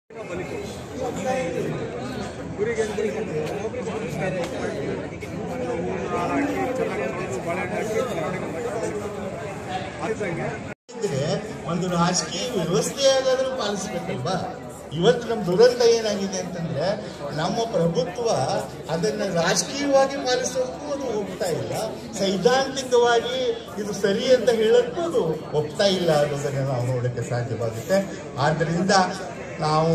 ಇದ್ರೆ ಒಂದು ರಾಜಕೀಯ ವ್ಯವಸ್ಥೆಯಾಗಾದ್ರೂ ಪಾಲಿಸ್ಬೇಕಲ್ವಾ ಇವತ್ತು ನಮ್ಮ ದುರಂತ ಏನಾಗಿದೆ ಅಂತಂದ್ರೆ ನಮ್ಮ ಪ್ರಭುತ್ವ ಅದನ್ನ ರಾಜಕೀಯವಾಗಿ ಪಾಲಿಸೋಕ್ಕೂ ಅದು ಒಪ್ತಾ ಇಲ್ಲ ಸೈದ್ಧಾಂತಿಕವಾಗಿ ಇದು ಸರಿ ಅಂತ ಹೇಳಕ್ಕೂ ಅದು ಒಪ್ತಾ ಇಲ್ಲ ಅನ್ನೋದನ್ನ ನಾವು ನೋಡಕ್ಕೆ ಸಾಧ್ಯವಾಗುತ್ತೆ ಆದ್ದರಿಂದ ನಾವು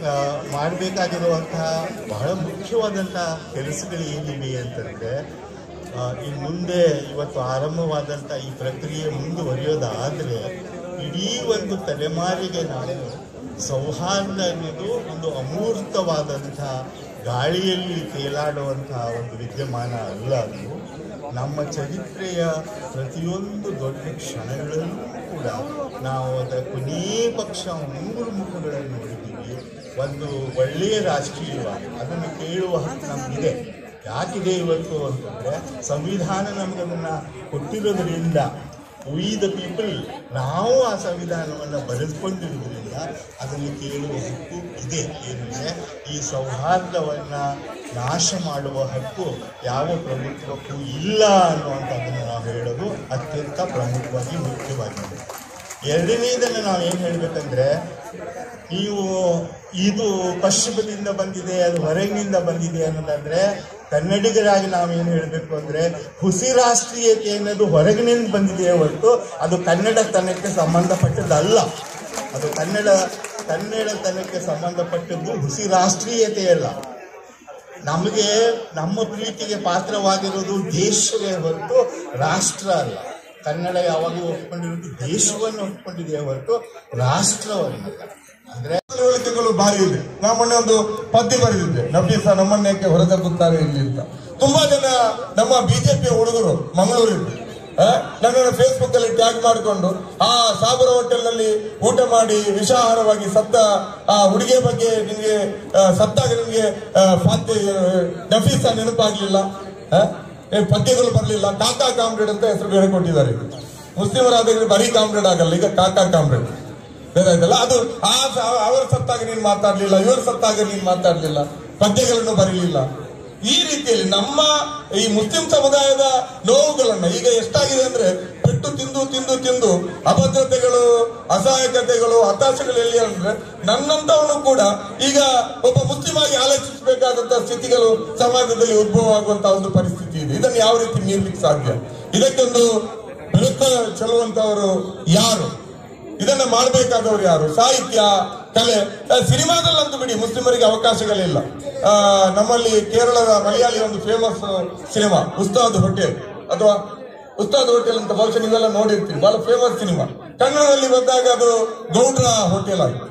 ಮಾಡಬೇಕಾಗಿರುವಂತಹ ಬಹಳ ಮುಖ್ಯವಾದಂತಹ ಕೆಲಸಗಳು ಏನಿವೆ ಅಂತಂದ್ರೆ ಆ, ಇನ್ನು ಮುಂದೆ ಇವತ್ತು ಆರಂಭವಾದಂಥ ಈ ಪ್ರಕ್ರಿಯೆ ಮುಂದುವರಿಯೋದಾದರೆ ಇಡೀ ಒಂದು ತಲೆಮಾರಿಗೆ ನಾವು ಸೌಹಾರ್ದ ಅನ್ನೋದು ಒಂದು ಅಮೂರ್ತವಾದಂಥ ಗಾಳಿಯಲ್ಲಿ ತೇಲಾಡುವಂತಹ ಒಂದು ವಿದ್ಯಮಾನ ಅಲ್ಲ ಅದು ನಮ್ಮ ಚರಿತ್ರೆಯ ಪ್ರತಿಯೊಂದು ದೊಡ್ಡ ಕ್ಷಣಗಳಲ್ಲೂ ಕೂಡ ನಾವು ಅದರ ಕೊನೆಯ ಪಕ್ಷ ಮೂರು ಮುಖಗಳನ್ನು ನೋಡಿದ್ದೀವಿ ಒಂದು ಒಳ್ಳೆಯ ರಾಜಕೀಯವಾಗಿ ಅದನ್ನು ಕೇಳುವ ಹಕ್ಕು ನಮಗಿದೆ ಯಾಕಿದೆ ಇವತ್ತು ಅಂತಂದ್ರೆ ಸಂವಿಧಾನ ನಮಗದನ್ನ ಕೊಟ್ಟಿರೋದ್ರಿಂದ ವಿ ದ ಪೀಪಲ್ ನಾವು ಆ ಸಂವಿಧಾನವನ್ನು ಬರೆದುಕೊಂಡಿರೋದ್ರಿಂದ ಅದನ್ನು ಕೇಳುವ ಹಕ್ಕು ಇದೆ ಏನಂದ್ರೆ ಈ ಸೌಹಾರ್ದವನ್ನ ನಾಶ ಮಾಡುವ ಹಕ್ಕು ಯಾವ ಪ್ರಭುತ್ವಕ್ಕೂ ಇಲ್ಲ ಅನ್ನುವಂಥದ್ದನ್ನು ನಾವು ಹೇಳೋದು ಅತ್ಯಂತ ಪ್ರಮುಖವಾಗಿ ಮುಖ್ಯವಾಗಿದೆ ಎರಡನೇದನ್ನು ನಾವು ಏನು ಹೇಳಬೇಕಂದ್ರೆ ನೀವು ಇದು ಪಶ್ಚಿಮದಿಂದ ಬಂದಿದೆ ಅದು ಹೊರಗಿನಿಂದ ಬಂದಿದೆ ಅನ್ನೋದಾದ್ರೆ ಕನ್ನಡಿಗರಾಗಿ ನಾವು ಏನು ಹೇಳಬೇಕು ಅಂದ್ರೆ ಹುಸಿ ರಾಷ್ಟ್ರೀಯತೆ ಅನ್ನೋದು ಹೊರಗಿನಿಂದ ಬಂದಿದೆ ಹೊರತು ಅದು ಕನ್ನಡತನಕ್ಕೆ ಸಂಬಂಧಪಟ್ಟದ್ದಲ್ಲ ಅದು ಕನ್ನಡ ಕನ್ನಡತನಕ್ಕೆ ಸಂಬಂಧಪಟ್ಟದ್ದು ಹುಸಿ ರಾಷ್ಟ್ರೀಯತೆ ಅಲ್ಲ ನಮಗೆ ನಮ್ಮ ಪ್ರೀತಿಗೆ ಪಾತ್ರವಾಗಿರೋದು ದೇಶವೇ ಹೊರತು ರಾಷ್ಟ್ರ ಅಲ್ಲ ಕನ್ನಡ ಯಾವಾಗಲೂ ಒಪ್ಕೊಂಡಿರೋದು ದೇಶವನ್ನು ಒಪ್ಕೊಂಡಿದೆ ಹೊರತು ರಾಷ್ಟ್ರವನ್ನಲ್ಲ ಅಂದ್ರೆ ತಿಳುವಳಿಕೆಗಳು ಭಾರಿ ಇದೆ ನಾವು ಮೊನ್ನೆ ಒಂದು ಪದ್ಯ ಬರೆದಿದ್ದೆ ನಬೀಸ ನಮ್ಮನ್ನೇಕೆ ಹೊರತಕ್ಕುತ್ತಾರೆ ಇಲ್ಲಿ ಅಂತ ತುಂಬಾ ಜನ ನಮ್ಮ ಬಿಜೆಪಿಯ ಹುಡುಗರು ಮಂಗಳೂರಿಂದ ಆ, ನನ್ನನ್ನು ಫೇಸ್ಬುಕ್ ಅಲ್ಲಿ ಟ್ಯಾಗ್ ಮಾಡಿಕೊಂಡು ಆ ಸಾಬರ ಹೋಟೆಲ್ ನಲ್ಲಿ ಊಟ ಮಾಡಿ ವಿಷಾಹಾರವಾಗಿ ಸತ್ತ ಆ ಹುಡುಗಿಯ ಬಗ್ಗೆ ನಿಮ್ಗೆ ಆ, ಸತ್ತಾಗ ನಿಮ್ಗೆ ಆ, ಫಾತಿ ನಫೀಸ ನೆನಪಾಗ್ಲಿಲ್ಲ ಆ, ಏ, ಪದ್ಯಗಳು ಬರಲಿಲ್ಲ ಕಾಕಾ ಕಾಮ್ರೇಡ್ ಅಂತ ಹೆಸರು ಬೇರೆ ಕೊಟ್ಟಿದ್ದಾರೆ ಮುಸ್ಲಿಮರಾದಾಗ ಬರೀ ಕಾಮ್ರೇಡ್ ಆಗಲ್ಲ ಈಗ ಕಾಕಾ ಕಾಮ್ರೇಡ್ ಬೇರೆದಲ್ಲ ಅದು ಆ ಸ- ಅವರ ಸತ್ತಾಗ ನೀನ್ ಮಾತಾಡ್ಲಿಲ್ಲ ಇವರು ಸತ್ತಾಗ ನೀನ್ ಮಾತಾಡ್ಲಿಲ್ಲ ಪದ್ಯಗಳನ್ನು ಬರೀಲಿಲ್ಲ ಈ ರೀತಿಯಲ್ಲಿ ನಮ್ಮ ಈ ಮುಸ್ಲಿಂ ಸಮುದಾಯದ ನೋವುಗಳನ್ನ ಈಗ ಎಷ್ಟಾಗಿದೆ ಅಂದ್ರೆ ಪೆಟ್ಟು ತಿಂದು ತಿಂದು ತಿಂದು ಅಭದ್ರತೆಗಳು ಅಸಹಾಯಕತೆಗಳು ಹತಾಶೆಗಳು ಎಲ್ಲಿ ಅಂದ್ರೆ ನನ್ನಂತವನು ಕೂಡ ಈಗ ಒಬ್ಬ ಮುಸ್ಲಿಂ ಆಗಿ ಆಲೋಚಿಸಬೇಕಾದಂತಹ ಸ್ಥಿತಿಗಳು ಸಮಾಜದಲ್ಲಿ ಉದ್ಭವ ಆಗುವಂತಹ ಒಂದು ಪರಿಸ್ಥಿತಿ ಇದೆ ಇದನ್ನು ಯಾವ ರೀತಿ ಮೀರ್ಲಿಕ್ಕೆ ಸಾಧ್ಯ ಇದಕ್ಕೊಂದು ಬೆಳಕು ಚೆಲ್ಲುವಂತವರು ಯಾರು ಇದನ್ನ ಮಾಡಬೇಕಾದವರು ಯಾರು ಸಾಹಿತ್ಯ ಕಲೆ ಆ, ಸಿನಿಮಾದಲ್ಲಂತೂ ಬಿಡಿ ಮುಸ್ಲಿಮರಿಗೆ ಅವಕಾಶಗಳಿಲ್ಲ ಆ, ನಮ್ಮಲ್ಲಿ ಕೇರಳದ ಮಲಯಾಳಿ ಒಂದು ಫೇಮಸ್ ಸಿನಿಮಾ ಉಸ್ತಾದ್ ಹೋಟೆಲ್ ಅಥವಾ ಉಸ್ತಾದ್ ಹೋಟೆಲ್ ಅಂತ ಬಹುಶಃ ನೀವೆಲ್ಲ ನೋಡಿರ್ತೀರಿ ಬಹಳ ಫೇಮಸ್ ಸಿನಿಮಾ ಕನ್ನಡದಲ್ಲಿ ಬಂದಾಗ ಅದು ಗೌಡ್ರ ಹೋಟೆಲ್ ಆಗಿದೆ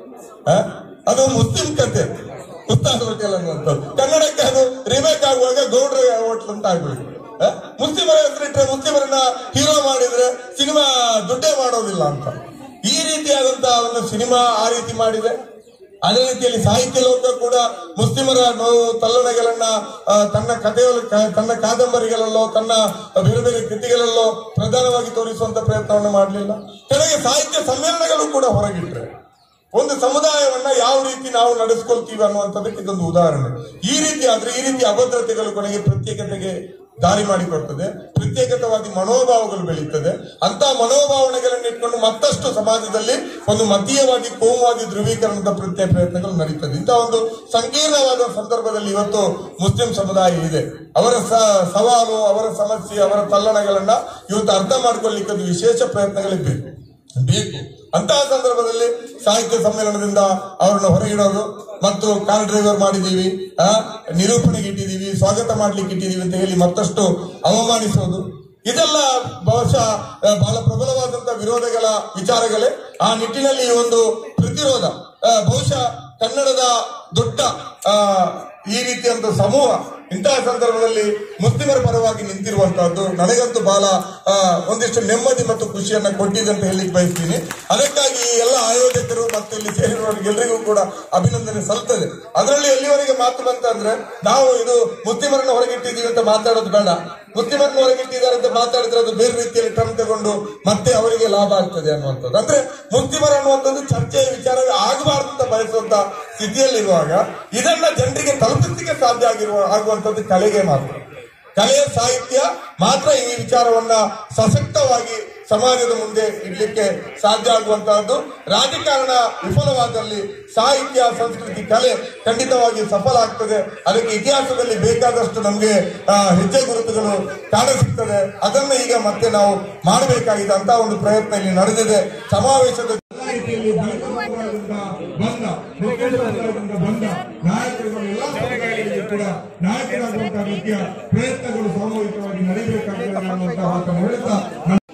ಆ? ಅದು ಮುಸ್ಲಿಂ ಕತೆ ಉಸ್ತಾದ್ ಹೋಟೆಲ್ ಅನ್ನುವಂಥದ್ದು ಕನ್ನಡಕ್ಕೆ ಅದು ರಿಮೇಕ್ ಆಗುವಾಗ ಗೌಡ್ರ ಹೋಟೆಲ್ ಅಂತ ಆಗ್ಬೇಕು ಆ? ಮುಸ್ಲಿಮರ ಹೆಸರಿಟ್ರೆ ಮುಸ್ಲಿಮರನ್ನ ಹೀರೋ ಮಾಡಿದ್ರೆ ಸಿನಿಮಾ ದುಡ್ಡೇ ಮಾಡೋದಿಲ್ಲ ಅಂತ ಈ ರೀತಿಯಾದಂತಹ ಒಂದು ಸಿನಿಮಾ ಆ ರೀತಿ ಮಾಡಿದೆ ಅದೇ ರೀತಿಯಲ್ಲಿ ಸಾಹಿತ್ಯ ಲೋಕ ಕೂಡ ಮುಸ್ಲಿಮರ ನೋವು ತಲ್ಲಣಗಳನ್ನ ಆ, ತನ್ನ ಕಥೆಗಳು ಕ- ತನ್ನ ಕಾದಂಬರಿಗಳಲ್ಲೋ ತನ್ನ ಬೇರೆ ಬೇರೆ ಕೃತಿಗಳಲ್ಲೋ ಪ್ರಧಾನವಾಗಿ ತೋರಿಸುವಂತ ಪ್ರಯತ್ನವನ್ನು ಮಾಡಲಿಲ್ಲ ಕೆಳಗೆ ಸಾಹಿತ್ಯ ಸಮ್ಮೇಳನಗಳು ಕೂಡ ಹೊರಗಿಟ್ರೆ ಒಂದು ಸಮುದಾಯವನ್ನ ಯಾವ ರೀತಿ ನಾವು ನಡೆಸ್ಕೊಳ್ತೀವಿ ಅನ್ನುವಂಥದ್ದಕ್ಕೆ ಇದೊಂದು ಉದಾಹರಣೆ ಈ ರೀತಿ ಆದ್ರೆ ಈ ರೀತಿ ಅಭದ್ರತೆಗಳು ಕೊನೆಗೆ ಪ್ರತ್ಯೇಕತೆಗೆ ದಾರಿ ಮಾಡಿಕೊಡ್ತದೆ ಪ್ರತ್ಯೇಕತವಾದಿ ಮನೋಭಾವಗಳು ಬೆಳೀತದೆ ಅಂತ ಮನೋಭಾವನೆಗಳನ್ನು ಇಟ್ಕೊಂಡು ಮತ್ತಷ್ಟು ಸಮಾಜದಲ್ಲಿ ಒಂದು ಮತೀಯವಾದಿ ಕೋಮುವಾದಿ ಧ್ರುವೀಕರಣದ ಪ್ರತ್ಯೇಕ ಪ್ರಯತ್ನಗಳು ನಡೀತದೆ ಇಂತಹ ಒಂದು ಸಂಕೀರ್ಣವಾದ ಸಂದರ್ಭದಲ್ಲಿ ಇವತ್ತು ಮುಸ್ಲಿಂ ಸಮುದಾಯ ಇದೆ ಅವರ ಸ- ಸವಾಲು ಅವರ ಸಮಸ್ಯೆ ಅವರ ತಲ್ಲಣಗಳನ್ನ ಇವತ್ತು ಅರ್ಥ ಮಾಡ್ಕೊಳ್ಳಿಕ್ಕೆ ಒಂದು ವಿಶೇಷ ಪ್ರಯತ್ನಗಳೇ ಬೇಕು ಬೇಕು ಅಂತಹ ಸಂದರ್ಭದಲ್ಲಿ ಸಾಹಿತ್ಯ ಸಮ್ಮೇಳನದಿಂದ ಅವರನ್ನು ಹೊರಗಿಡೋದು ಮತ್ತು ಕಾರ್ ಡ್ರೈವರ್ ಮಾಡಿದೀವಿ ಆ, ನಿರೂಪಣೆಗೆ ಇಟ್ಟಿದ್ದೀವಿ ಸ್ವಾಗತ ಮಾಡ್ಲಿಕ್ಕೆ ಇಟ್ಟಿದ್ದೀವಿ ಅಂತ ಹೇಳಿ ಮತ್ತಷ್ಟು ಅವಮಾನಿಸೋದು ಇದೆಲ್ಲ ಬಹುಶಃ ಆ, ಬಹಳ ಪ್ರಬಲವಾದಂತಹ ವಿರೋಧಗಳ ವಿಚಾರಗಳೇ ಆ ನಿಟ್ಟಿನಲ್ಲಿ ಈ ಒಂದು ಪ್ರತಿರೋಧ ಆ, ಬಹುಶಃ ಕನ್ನಡದ ದೊಡ್ಡ ಆ, ಈ ರೀತಿಯಂತ ಸಮೂಹ ಇಂತಹ ಸಂದರ್ಭದಲ್ಲಿ ಮುಸ್ಲಿಮರ ಪರವಾಗಿ ನಿಂತಿರುವಂತಹದ್ದು ನನಗಂತೂ ಬಹಳ ಆ, ಒಂದಿಷ್ಟು ನೆಮ್ಮದಿ ಮತ್ತು ಖುಷಿಯನ್ನ ಕೊಟ್ಟಿದೆ ಅಂತ ಹೇಳಿಕ್ ಬಯಸ್ತೀನಿ ಅದಕ್ಕಾಗಿ ಈ ಎಲ್ಲ ಆಯೋಜಕರು ಮತ್ತು ಇಲ್ಲಿ ಸೇರಿರುವವರಿಗೆ ಎಲ್ಲರಿಗೂ ಕೂಡ ಅಭಿನಂದನೆ ಸಲ್ತದೆ ಅದರಲ್ಲಿ ಎಲ್ಲಿವರೆಗೆ ಮಾತು ಬಂತಂದ್ರೆ ನಾವು ಇದು ಮುಸ್ಲಿಮರನ್ನ ಹೊರಗಿಟ್ಟಿದ್ದೀವಿ ಅಂತ ಮಾತಾಡೋದು ಬೇಡ ಮುಸ್ಲಿಮರನ್ನ ಹೊರಗಿಟ್ಟಿದ್ದಾರೆ ಅಂತ ಮಾತಾಡಿದ್ರೆ ಅದು ಬೇರೆ ರೀತಿಯಲ್ಲಿ ಕ್ರಮ ತಗೊಂಡು ಮತ್ತೆ ಅವರಿಗೆ ಲಾಭ ಆಗ್ತದೆ ಅನ್ನುವಂಥದ್ದು ಅಂದ್ರೆ ಮುಸ್ಲಿಮರ ಅನ್ನುವಂಥದ್ದು ಚರ್ಚೆಯ ವಿಚಾರವೇ ಆಗಬಾರ್ದು ಅಂತ ಬಯಸುವಂತ ಸ್ಥಿತಿಯಲ್ಲಿರುವಾಗ ಇದನ್ನ ಜನರಿಗೆ ತಲುಪಿಸಲಿಕ್ಕೆ ಸಾಧ್ಯ ಆಗಿರುವ ಆಗುವಂತದ್ದು ಕಲೆಗೆ ಮಾತ್ರ ಕಲೆಯ ಸಾಹಿತ್ಯ ಮಾತ್ರ ಈ ವಿಚಾರವನ್ನ ಸಶಕ್ತವಾಗಿ ಸಮಾಜದ ಮುಂದೆ ಇಡ್ಲಿಕ್ಕೆ ಸಾಧ್ಯ ಆಗುವಂತಹದ್ದು ರಾಜಕಾರಣ ವಿಫಲವಾದಲ್ಲಿ ಸಾಹಿತ್ಯ ಸಂಸ್ಕೃತಿ ಕಲೆ ಖಂಡಿತವಾಗಿ ಸಫಲ ಆಗ್ತದೆ ಅದಕ್ಕೆ ಇತಿಹಾಸದಲ್ಲಿ ಬೇಕಾದಷ್ಟು ನಮಗೆ ಆ, ಹೆಜ್ಜೆ ಗುರುತುಗಳು ಕಾಣಸಿಗ್ತದೆ ಅದನ್ನ ಈಗ ಮತ್ತೆ ನಾವು ಮಾಡಬೇಕಾಗಿದೆ ಅಂತ ಒಂದು ಪ್ರಯತ್ನ ಇಲ್ಲಿ ನಡೆದಿದೆ ಸಮಾವೇಶದ ಎಲ್ಲ ರೀತಿಯಲ್ಲಿ ದಲಿತ ಸಮುದಾಯದಿಂದ ಬಂದ ಮುಸ್ಲಿಂ ಸಮುದಾಯದಿಂದ ಬಂದ ನಾಯಕರುಗಳು ಎಲ್ಲ ಸಮುದಾಯಗಳಿಗೆ ಕೂಡ ನಾಯಕರಾಗುವಂತಹ ರೀತಿಯ ಪ್ರಯತ್ನಗಳು ಸಾಮೂಹಿಕವಾಗಿ ನಡೆಯಬೇಕಾಗಿದೆ ಅನ್ನುವಂತಹ ಮಾತನ್ನು ಹೇಳ್ತಾ